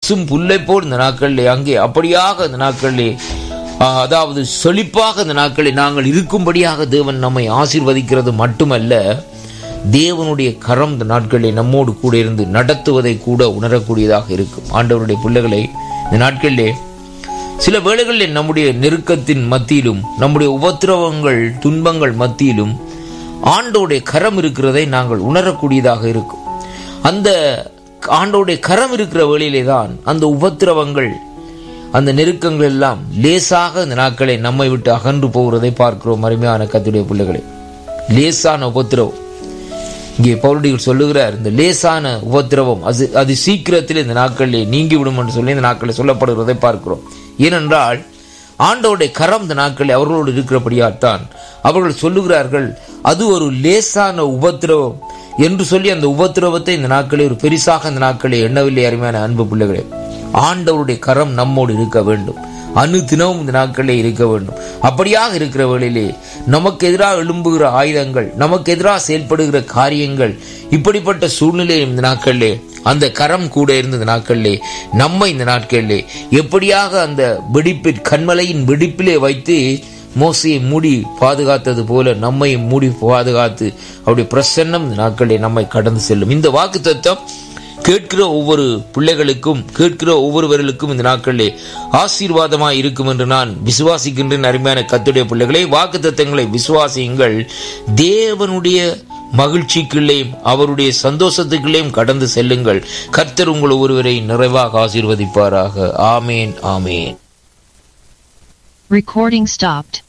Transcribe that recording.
பசும் புல்லை போல் இந்த நாட்களிலே அங்கே அப்படியாக இந்த நாட்களிலே ஆ, அதாவது செழிப்பாக இந்த நாட்களில் நாங்கள் இருக்கும்படியாக தேவன் நம்மை ஆசீர்வதிக்கிறது மட்டுமல்ல தேவனுடைய கரம் இந்த நாட்களில் நம்மோடு கூட இருந்து நடத்துவதை கூட உணரக்கூடியதாக இருக்கும் ஆண்டவருடைய பிள்ளைகளை இந்த நாட்களிலே சில வேளைகளில் நம்முடைய நெருக்கத்தின் மத்தியிலும் நம்முடைய உபத்திரவங்கள் துன்பங்கள் மத்தியிலும் ஆண்டோடைய கரம் இருக்கிறதை நாங்கள் உணரக்கூடியதாக இருக்கும் அந்த ஆண்டோடைய கரம் இருக்கிற வேளையிலே தான் அந்த உபத்திரவங்கள் அந்த நெருக்கங்கள் எல்லாம் லேசாக இந்த நாட்களை நம்மை விட்டு அகன்று போகிறதை பார்க்கிறோம் அருமையான கத்துடைய பிள்ளைகளே லேசான உபத்திரவம் இங்கே பவுலடிகள் சொல்லுகிறார் இந்த லேசான உபத்திரவம் அது அது சீக்கிரத்தில் இந்த நாட்களிலே நீங்கிவிடும் என்று சொல்லி இந்த நாட்களில் சொல்லப்படுகிறதை பார்க்கிறோம் ஏனென்றால் ஆண்டவருடைய கரம் இந்த நாட்களில் அவர்களோடு இருக்கிறபடியால் தான் அவர்கள் சொல்லுகிறார்கள் அது ஒரு லேசான உபத்திரவம் என்று சொல்லி அந்த உபத்திரவத்தை இந்த நாட்களில் ஒரு பெரிசாக இந்த நாட்களில் எண்ணவில்லை அருமையான அன்பு பிள்ளைகளே ஆண்டவருடைய கரம் நம்மோடு இருக்க வேண்டும் அணு தினமும் இந்த நாட்களிலே இருக்க வேண்டும் அப்படியாக இருக்கிற வேளையிலே நமக்கு எதிராக எழும்புகிற ஆயுதங்கள் நமக்கு எதிராக செயல்படுகிற காரியங்கள் இப்படிப்பட்ட சூழ்நிலையும் இந்த நாட்களிலே அந்த கரம் கூட இருந்த இந்த நாட்களிலே நம்மை இந்த நாட்களிலே எப்படியாக அந்த வெடிப்பில் கண்மலையின் வெடிப்பிலே வைத்து மோசையை மூடி பாதுகாத்தது போல நம்மை மூடி பாதுகாத்து அவருடைய பிரசன்னம் இந்த நாட்களிலே நம்மை கடந்து செல்லும் இந்த வாக்கு தத்துவம் கேட்கிற ஒவ்வொரு பிள்ளைகளுக்கும் கேட்கிற ஒவ்வொருவர்களுக்கும் இந்த நாட்களிலே ஆசீர்வாதமாய் இருக்கும் என்று நான் விசுவாசிக்கின்றேன் அருமையான கத்துடைய பிள்ளைகளை வாக்கு தத்தங்களை விசுவாசியுங்கள் தேவனுடைய மகிழ்ச்சிக்குள்ளேயும் அவருடைய சந்தோஷத்துக்குள்ளேயும் கடந்து செல்லுங்கள் கர்த்தர் உங்கள் ஒருவரை நிறைவாக ஆசீர்வதிப்பாராக ஆமேன் ஆமேன் Recording stopped.